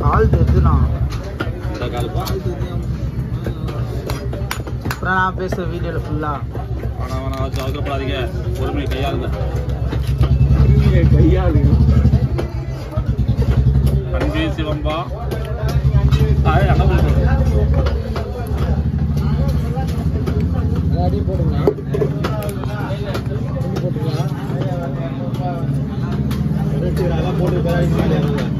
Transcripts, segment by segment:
கால் தெரியுதுண்ணா இந்த காலுப்பா அப்புறம் நான் பேசுகிற வீடியோவில் ஃபுல்லாக ஆனால் வேணாம் வச்சு அவசரப்படாதீங்க பொறுமையை கையாளுங்க கையாளு அன்பே சிவம்பா ஆய் அண்ணா போட்டு அடி போடுங்க அடி போட்டுக்கலாம் அதெல்லாம் போட்டு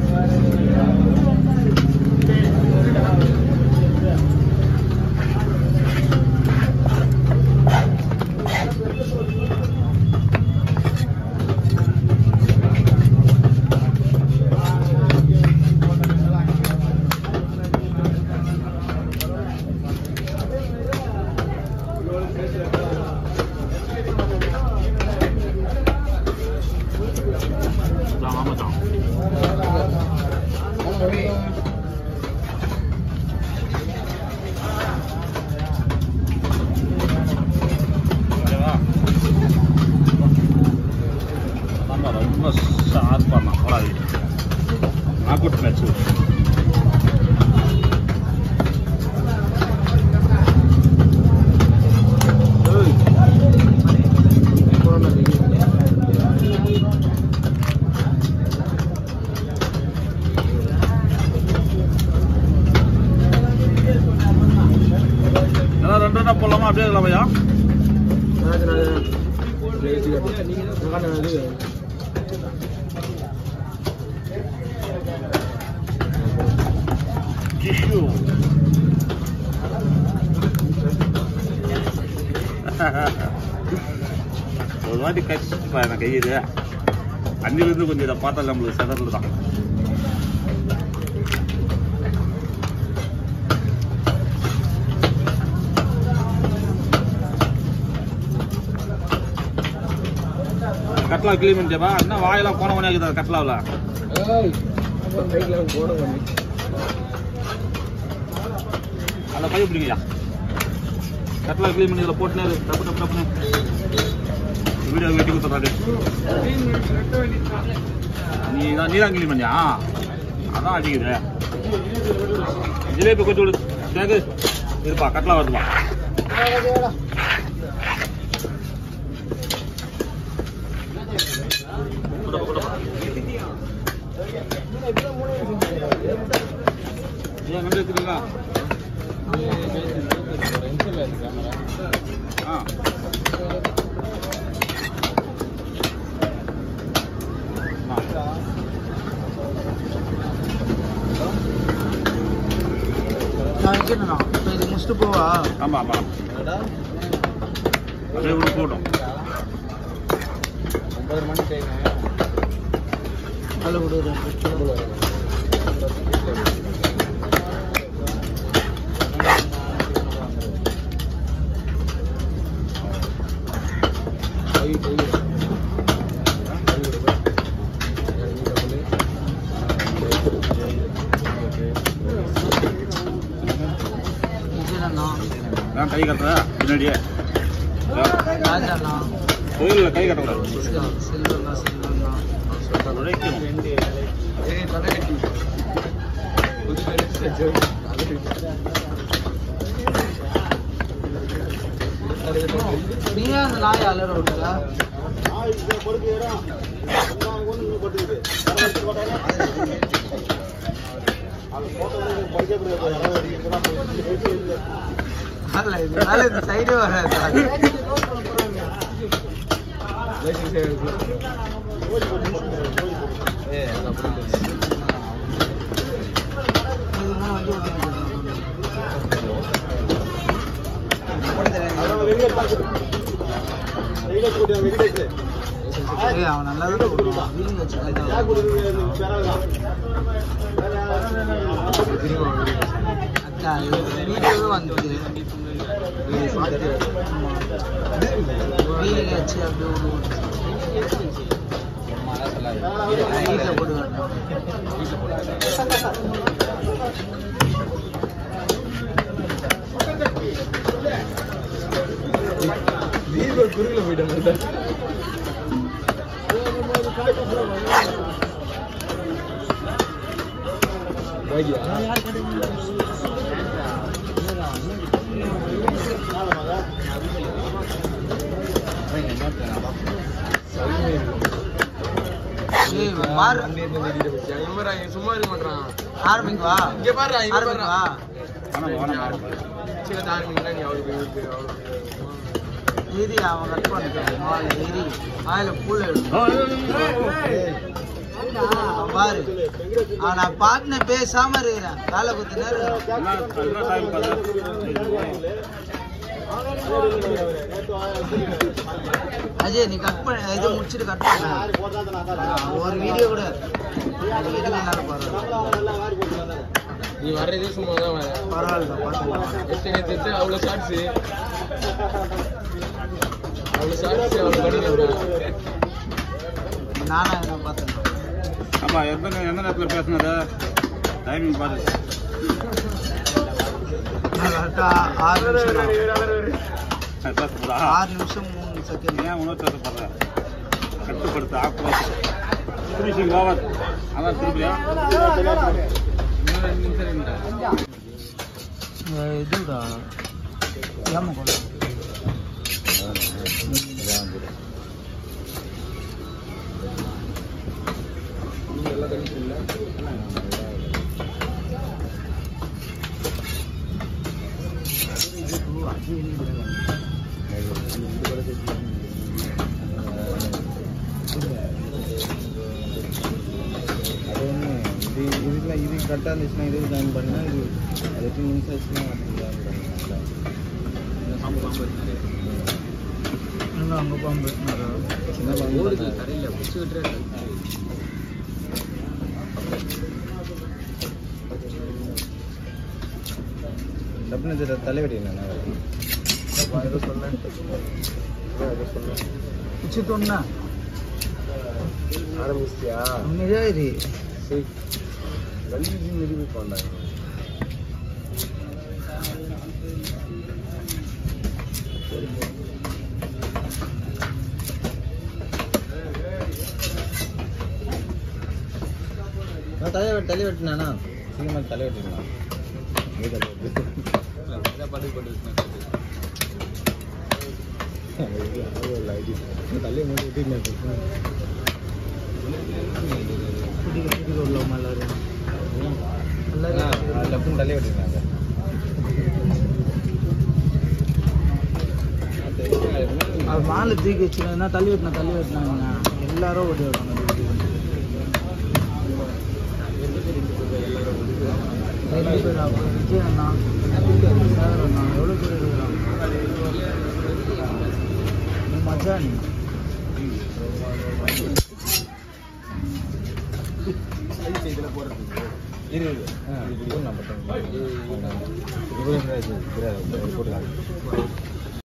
ஆமாம் ஓகேவா ஆமா ரொம்ப ஷார்ப்பாக தான் போடாது நாக் அவுட் மேட்ச் ஏதாவது ரெண்டு ரெண்டா போடலாமா அப்படியே இருக்கலாமையா டிஷ்யூ ஒரு வாட்டி கடிச்சுப்பா எனக்கு கையுது அன்னிலிருந்து கொஞ்சம் இதை பார்த்தா நம்மளுக்கு செதறல் தான் கட்லா கிளீன் பண்ணிட்டேப்பா என்ன வாயெல்லாம் போன மணி ஆகுது கட்லாவில் அந்த பைய பிடிங்கய்யா கட்லா கிளீன் பண்ணி இதில் போட்டுனே இரு. டப்பு டப்பு டப்புன்னு வீடியோ வெட்டி கொடுத்துறாரு நீ தான் நீ தான் கிளீன் பண்ணியா அதான் அடிக்குது ஜிலேபி கொஞ்சம் விடு தேக்கு இருப்பா கட்லா வருதுப்பா கொடுப்பா, கொடுப்பா. ஏன் நம்பி எடுத்துறீங்களா ஆ ஆ. நான் வைக்கணும்ண்ணா இப்போ இது முடிச்சுட்டு போவா ஆமா ஆமா அப்படியே விட்டு போட்டோம் ஒன்பது மணி டைம் அதில் விடுறேன் விஜயண்ணா நான் கை கட்டுறேன் பின்னாடியே ராஜாண்ணா கோயிலில் கை கட்டக்கூடாது செல்வண்ணா செல்வண்ணா உழைக்கணும் நீங்க அந்த நாயை அலற விட்டல அல்ல இது மேல இந்த சைடு வராது இதுதான் வந்து ஏய், அவன் நல்லா தான் போடுவான் வீலிங் வச்சு அக்கா இது வீடியோவே வந்துது வீலிங் வச்சு அப்படியே விடுவான் வீட்டில் போடுவாங்க குறுகில போயிட்டேன் பாக்கியா ஏய், பாரு. சும்மா இருக்க மாட்டான் ஆரம்பிக்கு வா இங்க பாரு இங்க ஆரம்பிக்கு வா வேணாம் வேணாம் சில தாரமிங்களா நீ அவளுக்கு அவளுக்கு ஏறி அவன் கட் பண்ணிட்டான் வாயில ஏறி வாயில பூல எடுக்கும் அவன் பாரு அவன் நான் பாட்டுன பேசாம இருக்கிறேன் காலை குத்து நேரம் அஜய் நீ கட் பண்ண இது முடிச்சுட்டு கட் பண்ண ஒரு வீடியோ கூட அது எதுவும் இல்லாத பரவாயில்ல நீ வர்றதே சும்மா தான் வர பரவாயில்ல பார்த்துக்கலாம் எத்தனை எத்தனை அவ்வளோ ஷார்ட்ஸு அவ்வளோ ஷார்ட்ஸு அவ்வளோ பண்ணி நானா என்ன பார்த்துக்கலாம் ஆமா எந்த நே- எந்த நேரத்தில் பேசுனது டைமிங் பார்த்து கரெக்டா ஆறு நிமிஷம் தான். பேசக்கூடா ஆறு நிமிஷம் மூணு செகண்ட் ஏன் உணவு பேசப்படுற கட்டுப்படுத்த ஆக்குவாசி ஃபினிஷிங் ஓவர் அதான் திரும்பியா இன்னும் ரெண்டு நிமிஷம் இருந்தா இதுடா ஏமா கொண்டு எல்லாம் கணிச்சு இல்லை அது ஒன்று இது இதுல இது கரெக்டாக இருந்துச்சுன்னா இது ஜாயின் பண்ணால் இது அது எட்டு நிமிஷம் ஆச்சுன்னா அது ஜாயின் பண்ணலாம் இன்னும் அங்கே பாம்பு சின்ன ஓடுது பாம்பு தரையில் பிடிச்சி விட்டுறேன் டப்புனு இது தலைவடி என்ன ஏதோ சொன்னேன் ஏதோ சொன்னேன் பிச்சு தொன்னா ஆரம்பிச்சியா உண்மையா இது சரி வலிஜி நிரூபி பண்ணாங்க நான் தலைவெட்டு தலைவெட்டினாண்ணா சீக்கிரமாக தலைவெட்டிருந்தான் நீ தலைவெட்டு பட்டு பட்டு தள்ளி மூடி விட்டு பிடிக்க பிடிக்க உள்ளவங்க எல்லாரும் எல்லாரும் லெஃப்ட் தள்ளி விட்டுருந்தாங்க அது மாலை தூக்கி வச்சுருந்தா தள்ளி வெட்டினா தள்ளி வெட்டினாங்க எல்லாரும் ஓடி வருவாங்க ரெண்டு பேர் அப்புறம் விஜய் அண்ணா சேகர் அண்ணா எவ்வளோ பேர் இருக்கிறாங்க மச்சான் இருபது ஆ இது நான் போட்டேன் இது போட்டுக்கலாம்